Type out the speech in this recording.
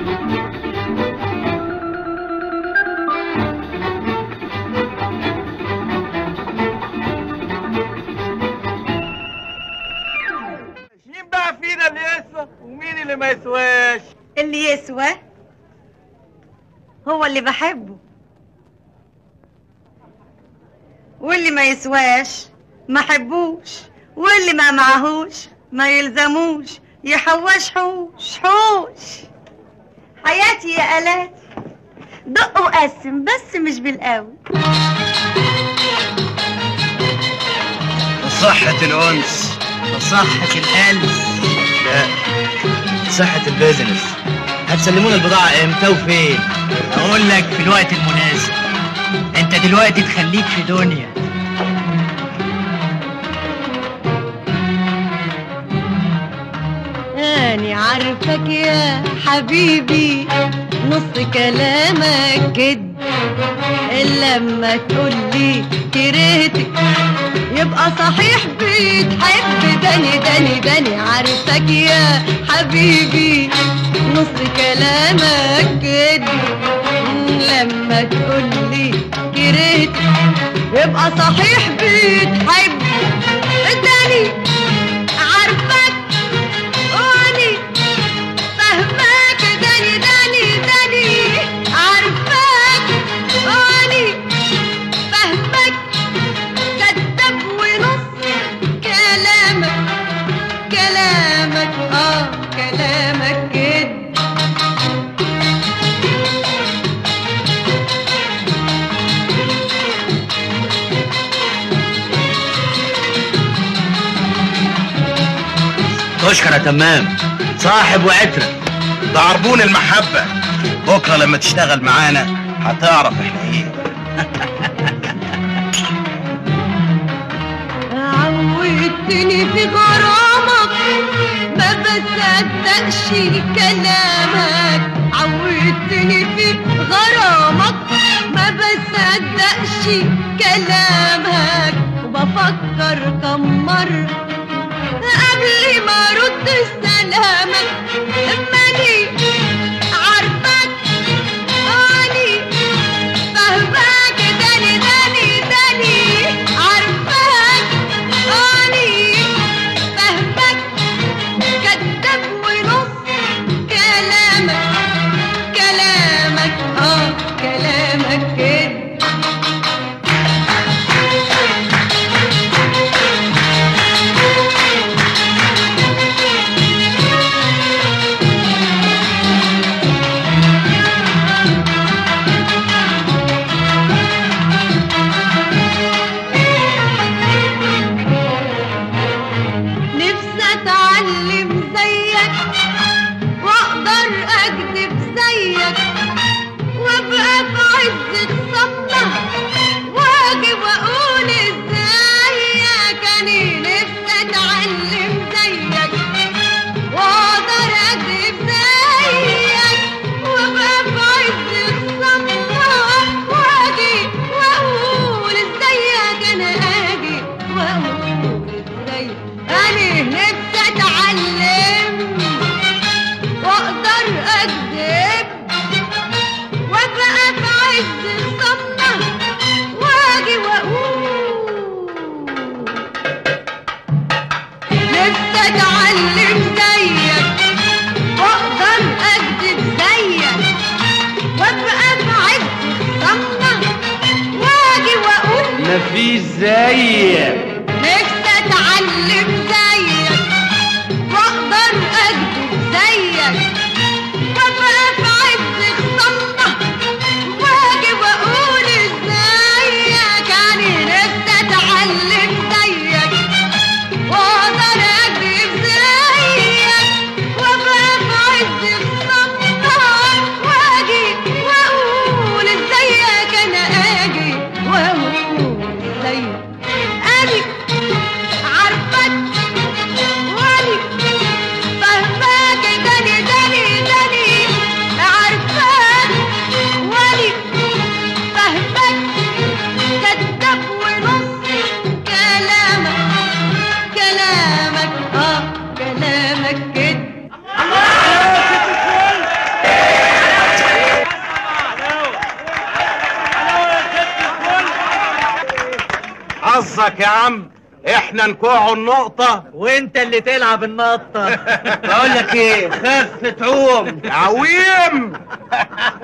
مين بقى فينا اللي يسوى ومين اللي ما يسواش اللي يسوى هو اللي بحبه واللي ما يسواش ما حبوش واللي ما معهوش ما يلزموش يحوش حوش حوش حياتي يا آلات دق وقسم بس مش بالقوي صحة الأنس وصحة الألف لا صحة البيزنس هتسلمونا البضاعة امتى وفين؟ أقول لك في الوقت المناسب أنت دلوقتي تخليك في دنيا أنا عارفك يا حبيبي نص كلامك كد إلا لما تقولي كرهتك يبقى صحيح بتحب داني داني داني عارفك يا حبيبي نص كلامك كد لما تقولي كرهتك يبقى صحيح بتحب داني عارفك واني فهماك داني داني داني عارفاك واني فهمك كذاب ونص كلامك كلامك اه كلامك كده تشكر يا تمام صاحب وعترة ده عربون المحبة بكرة لما تشتغل معانا هتعرف احنا ايه عودتني في غرامك ما بصدقش كلامك عودتني في غرامك ما بصدقش كلامك وبفكر كم مرة قبل ما ارد سلامك ماني عارفك اني فهمك داني داني داني عارفاك اني فهمك كذاب ونص كلامك كلامك اه كلامك كده نفسي اتعلم زيك واقدر اكذب زيك وابقى في عز الصمة واجي واقول ازيك اني نفسي اتعلم زيك واقدر اكذب زيك وابقى في عز الصمة واجي واقول ازيك انا اجي واقول ازيك انا نفسي اتعلم واقدر اكذب وابقى في عز الصمة واجي واقول نفسي اتعلم زيك واقدر اكذب زيك وابقى في عز الصمة واجي واقول مفيش زيك نفسي اتعلم زيك واقدر اكذب زيك وابقى في عز الصمة واجي واقول ازيك يعني نفسي اتعلم زيك واقدر اكذب زيك وابقى في عز الصمة واجي واقول ازيك انا اجي واقول ازيك اجي حظك يا عم احنا نكوعوا النقطة وانت اللي تلعب النطة بقول لك ايه خف تعوم عويم